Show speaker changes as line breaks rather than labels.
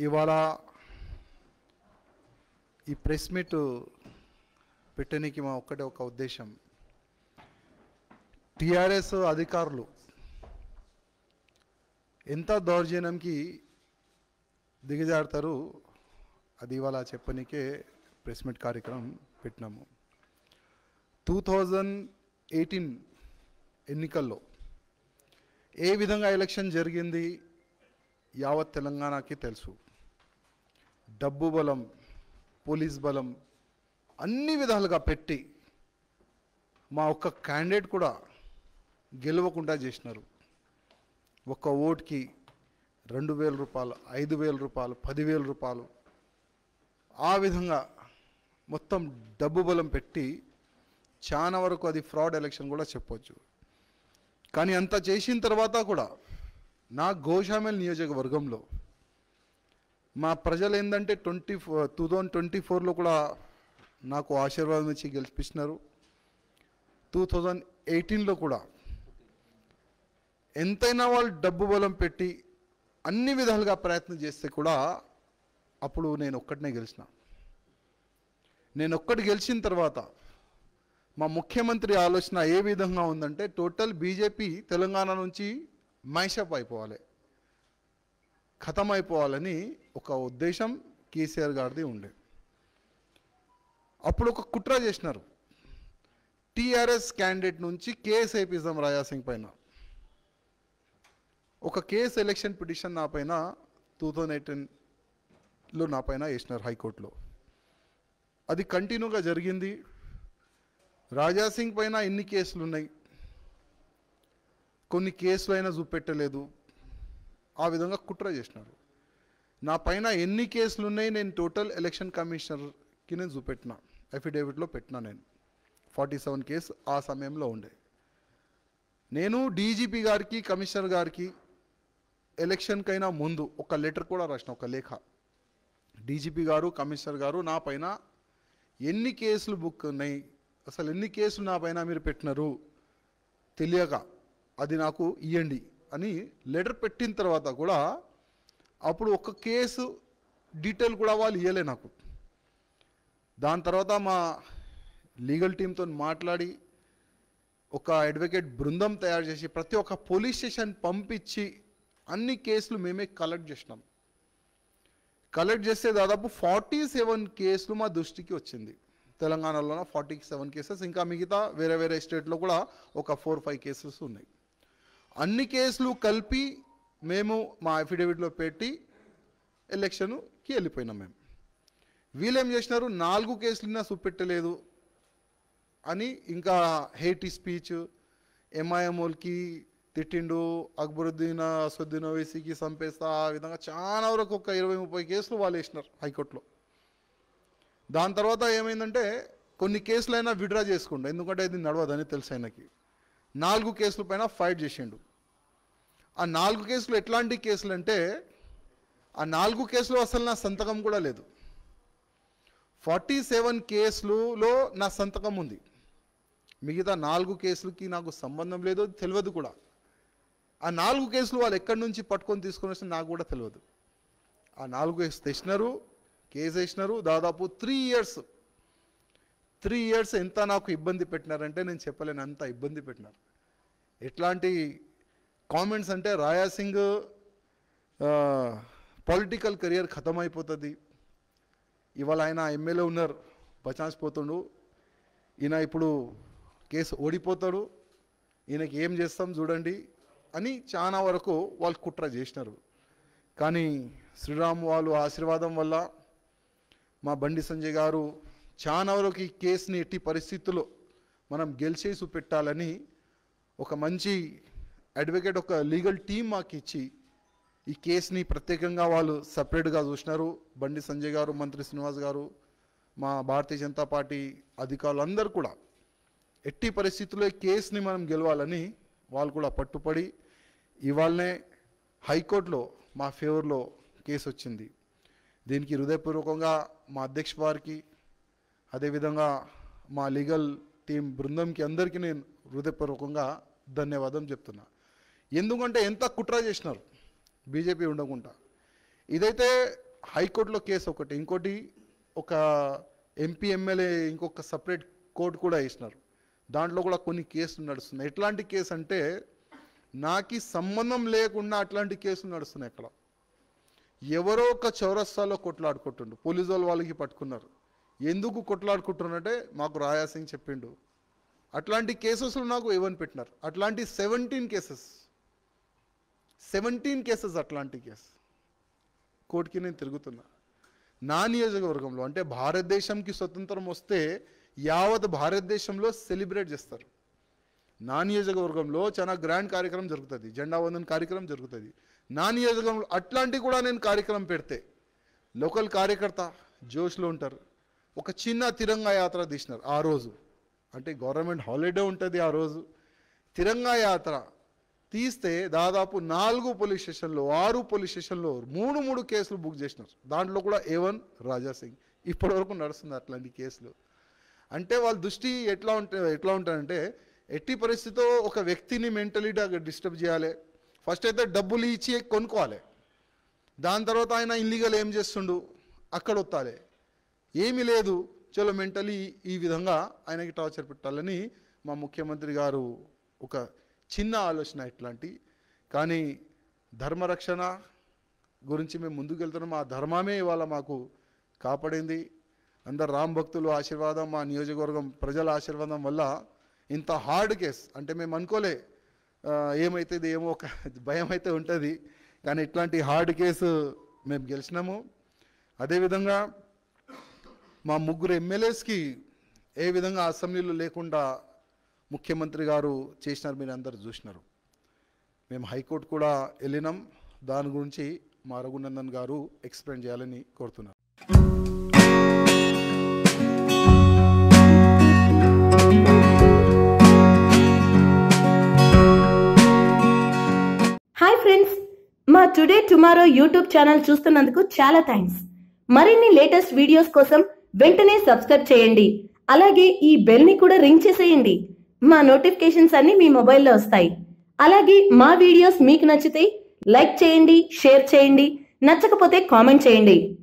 ఇవాళ ఈ press meet పెట్టడానికి మా ఒక్కటే ఒక ఉద్దేశం టిఆర్ఎస్ అధికారులు ఎంత దౌర్జన్యంకి దిగజారుతారు అది ఇవాళ చెప్పనీకే ప్రెస్ మీట్ కార్యక్రమం పెట్టినాము టూ థౌజండ్ ఎయిటీన్ ఎన్నికల్లో ఏ విధంగా ఎలక్షన్ జరిగింది యావత్ తెలంగాణకి తెలుసు డబ్బు బలం పోలీస్ బలం అన్ని విధాలుగా పెట్టి మా ఒక్క క్యాండిడేట్ కూడా గెలవకుండా చేసినారు ఒక్క ఓట్కి రెండు వేల రూపాయలు ఐదు వేల రూపాయలు పదివేల రూపాయలు ఆ విధంగా మొత్తం డబ్బు బలం పెట్టి చాలా వరకు అది ఫ్రాడ్ ఎలక్షన్ కూడా చెప్పొచ్చు కానీ అంత చేసిన తర్వాత కూడా నా గోషామెల్ నియోజకవర్గంలో మా ప్రజలు ఏంటంటే twenty four two thousand twenty ఫోర్లో కూడా నాకు ఆశీర్వాదం ఇచ్చి గెలిపించినారు టూ థౌజండ్ ఎయిటీన్లో కూడా ఎంతైనా వాళ్ళు డబ్బు బలం పెట్టి అన్ని విధాలుగా ప్రయత్నం చేస్తే కూడా అప్పుడు నేను ఒక్కటినే గెలిచిన నేను ఒక్కటి గెలిచిన తర్వాత మా ముఖ్యమంత్రి ఆలోచన ఏ విధంగా ఉందంటే టోటల్ బీజేపీ తెలంగాణ నుంచి మైషప్ అయిపోవాలి ఖతం అయిపోవాలని ఒక ఉద్దేశం కేసీఆర్ గారిది ఉండే అప్పుడు ఒక కుట్ర చేసినారు టీఆర్ఎస్ క్యాండిడేట్ నుంచి కేఎస్ ఏపీజం రాజాసింగ్ పైన ఒక కేసు ఎలక్షన్ పిటిషన్ నా పైన టూ థౌజండ్ ఎయిటీన్లో నా పైన వేసినారు హైకోర్టులో అది కంటిన్యూగా జరిగింది రాజాసింగ్ పైన ఎన్ని కేసులు ఉన్నాయి కొన్ని కేసులు అయినా చూపెట్టలేదు ఆ విధంగా కుట్ర చేసినారు నా పైన ఎన్ని కేసులు ఉన్నాయి నేను టోటల్ ఎలక్షన్ కమిషనర్కి నేను చూపెట్టిన అఫిడేవిట్లో పెట్టినా నేను ఫార్టీ సెవెన్ కేసు ఆ సమయంలో ఉండే నేను డీజీపీ గారికి కమిషనర్ గారికి ఎలక్షన్కైనా ముందు ఒక లెటర్ కూడా రాసిన ఒక లేఖ డీజీపీ గారు కమిషనర్ గారు నా పైన ఎన్ని కేసులు బుక్ ఉన్నాయి అసలు ఎన్ని కేసులు నా పైన మీరు పెట్టినారు తెలియక అది నాకు ఇవ్వండి అని లెటర్ పెట్టిన తర్వాత కూడా అప్పుడు ఒక కేసు డీటెయిల్ కూడా వాళ్ళు ఇవ్వలే నాకు దాని తర్వాత మా లీగల్ టీంతో మాట్లాడి ఒక అడ్వకేట్ బృందం తయారు చేసి ప్రతి ఒక్క పోలీస్ స్టేషన్ పంపించి అన్ని కేసులు మేమే కలెక్ట్ చేసినాం కలెక్ట్ చేస్తే దాదాపు ఫార్టీ సెవెన్ కేసులు మా దృష్టికి వచ్చింది తెలంగాణలో ఫార్టీ సెవెన్ కేసెస్ ఇంకా మిగతా వేరే వేరే స్టేట్లో కూడా ఒక ఫోర్ ఫైవ్ కేసెస్ ఉన్నాయి అన్ని కేసులు కలిపి మేము మా అఫిడవిట్లో పెట్టి ఎలక్షన్కి వెళ్ళిపోయినాం మేము వీళ్ళేం చేసినారు నాలుగు కేసులున్నా చూపెట్టలేదు అని ఇంకా హేటీ స్పీచ్ ఎంఐఎంఓల్కి తిట్టిండు అక్బరుద్దీన్ అసదుద్దీన్ ఓవైసీకి చంపేస్తా ఆ విధంగా చాలా వరకు ఒక ఇరవై ముప్పై కేసులు వాళ్ళు వేసినారు హైకోర్టులో దాని తర్వాత ఏమైందంటే కొన్ని కేసులైనా విడ్రా చేసుకుండు ఎందుకంటే ఇది నడవదని తెలుసు ఆయనకి నాలుగు కేసుల పైన ఫైట్ చేసిండు ఆ నాలుగు కేసులు ఎట్లాంటి కేసులు అంటే ఆ నాలుగు కేసులు అసలు నా సంతకం కూడా లేదు ఫార్టీ సెవెన్ కేసులలో నా సంతకం ఉంది మిగతా నాలుగు కేసులకి నాకు సంబంధం లేదు తెలియదు కూడా ఆ నాలుగు కేసులు వాళ్ళు ఎక్కడి నుంచి పట్టుకొని తీసుకొని వచ్చినా నాకు కూడా తెలియదు ఆ నాలుగు కేసు తెచ్చినారు కేసు వేసినారు దాదాపు త్రీ ఇయర్స్ త్రీ ఇయర్స్ ఎంత నాకు ఇబ్బంది పెట్టినారంటే నేను చెప్పలేను అంత ఇబ్బంది పెట్టినారు ఎట్లాంటి కామెంట్స్ అంటే రాయా సింగ్ పొలిటికల్ కెరియర్ ఖతం అయిపోతుంది ఇవాళ ఆయన ఎమ్మెల్యే ఉన్నారు బచాన్స్ పోతుండు ఈయన ఇప్పుడు కేసు ఓడిపోతాడు ఈయనకి ఏం చేస్తాం చూడండి అని చాలా వరకు వాళ్ళు కుట్ర చేసినారు కానీ శ్రీరామ్ వాళ్ళు ఆశీర్వాదం వల్ల మా బండి సంజయ్ గారు చాలా వరకు ఈ కేసుని ఎట్టి పరిస్థితుల్లో మనం గెలిచేసి పెట్టాలని ఒక మంచి అడ్వకేట్ ఒక లీగల్ టీం మాకు ఇచ్చి ఈ కేసుని ప్రత్యేకంగా వాళ్ళు సపరేట్గా చూసినారు బండి సంజయ్ గారు మంత్రి శ్రీనివాస్ గారు మా భారతీయ జనతా పార్టీ అధికారులు అందరూ కూడా ఎట్టి పరిస్థితుల్లో ఈ కేసుని మనం గెలవాలని వాళ్ళు కూడా పట్టుపడి ఇవాళనే హైకోర్టులో మా ఫేవర్లో కేసు వచ్చింది దీనికి హృదయపూర్వకంగా మా అధ్యక్ష వారికి అదేవిధంగా మా లీగల్ టీం బృందంకి అందరికీ నేను హృదయపూర్వకంగా ధన్యవాదం చెప్తున్నా ఎందుకంటే ఎంత కుట్ర చేసినారు బీజేపీ ఉండకుండా ఇదైతే హైకోర్టులో కేసు ఒకటి ఇంకోటి ఒక ఎంపీ ఎమ్మెల్యే ఇంకొక సపరేట్ కోర్టు కూడా వేసినారు దాంట్లో కూడా కొన్ని కేసులు నడుస్తున్నాయి ఎట్లాంటి కేసు అంటే నాకి సంబంధం లేకుండా అట్లాంటి కేసులు నడుస్తున్నాయి అక్కడ ఎవరో ఒక చౌరస్తాలో కొట్లాడుకుంటుండు పోలీసు వాళ్ళు వాళ్ళకి పట్టుకున్నారు ఎందుకు కొట్లాడుకుంటున్నారంటే మాకు రాయా సింగ్ చెప్పిండు అట్లాంటి కేసెస్లో నాకు ఏవని పెట్టినారు అట్లాంటి సెవెంటీన్ కేసెస్ సెవెంటీన్ కేసెస్ అట్లాంటి కేసు కోర్టుకి నేను తిరుగుతున్నా నా నియోజకవర్గంలో అంటే భారతదేశంకి స్వతంత్రం వస్తే యావత్ భారతదేశంలో సెలబ్రేట్ చేస్తారు నా నియోజకవర్గంలో చాలా గ్రాండ్ కార్యక్రమం జరుగుతుంది జెండా వందన కార్యక్రమం జరుగుతుంది నా నియోజకవర్గంలో అట్లాంటివి కూడా నేను కార్యక్రమం పెడితే లోకల్ కార్యకర్త జోష్లో ఉంటారు ఒక చిన్న తిరంగా యాత్ర తీసినారు ఆ రోజు అంటే గవర్నమెంట్ హాలిడే ఉంటుంది ఆ రోజు తిరంగా యాత్ర తీస్తే దాదాపు నాలుగు పోలీస్ స్టేషన్లో ఆరు పోలీస్ స్టేషన్లో మూడు మూడు కేసులు బుక్ చేసినారు దాంట్లో కూడా ఏవన్ రాజా సింగ్ ఇప్పటివరకు నడుస్తుంది అట్లాంటి కేసులు అంటే వాళ్ళ దృష్టి ఎట్లా ఉంటే ఎట్లా ఉంటారంటే ఎట్టి పరిస్థితితో ఒక వ్యక్తిని మెంటలీగా డిస్టర్బ్ చేయాలి ఫస్ట్ అయితే డబ్బులు ఇచ్చి కొనుక్కోవాలి దాని తర్వాత ఆయన ఇల్లీగల్ ఏం చేస్తుండు అక్కడ వత్తాలి ఏమీ లేదు చలో మెంటలీ ఈ విధంగా ఆయనకి టార్చర్ పెట్టాలని మా ముఖ్యమంత్రి గారు ఒక చిన్న ఆలోచన ఇట్లాంటి కానీ ధర్మరక్షణ గురించి మేము ముందుకు వెళ్తున్నాం ఆ ధర్మమే ఇవాళ మాకు కాపాడింది అందరు రామ్ భక్తులు ఆశీర్వాదం మా నియోజకవర్గం ప్రజల ఆశీర్వాదం వల్ల ఇంత హార్డ్ కేస్ అంటే మేము అనుకోలే ఆ, ఏమైతుంది ఏమో ఒక భయం అయితే ఉంటుంది కానీ ఇట్లాంటి హార్డ్ కేసు మేము గెలిచినాము అదేవిధంగా మా ముగ్గురు ఎమ్మెల్యేస్కి ఏ విధంగా అసెంబ్లీలో లేకుండా ముఖ్యమంత్రి గారు చేసినారు మీరు అందరు చూసినారు మేము హైకోర్టు కూడా వెళ్ళినాం దాని గురించి మా రఘునందన్ గారు ఎక్స్ప్లెయిన్ చేయాలని కోరుతున్నారు
హాయ్ ఫ్రెండ్స్ మా టుడే టుమారో యూట్యూబ్ ఛానల్ చూస్తున్నందుకు చాలా థ్యాంక్స్ మరిన్ని లేటెస్ట్ వీడియోస్ కోసం వెంటనే సబ్స్క్రైబ్ చేయండి అలాగే ఈ బెల్ ని కూడా రింగ్ చేసేయండి మా నోటిఫికేషన్స్ అన్ని మీ మొబైల్లో వస్తాయి అలాగే మా వీడియోస్ మీకు నచ్చితే లైక్ చేయండి షేర్ చేయండి నచ్చకపోతే కామెంట్ చేయండి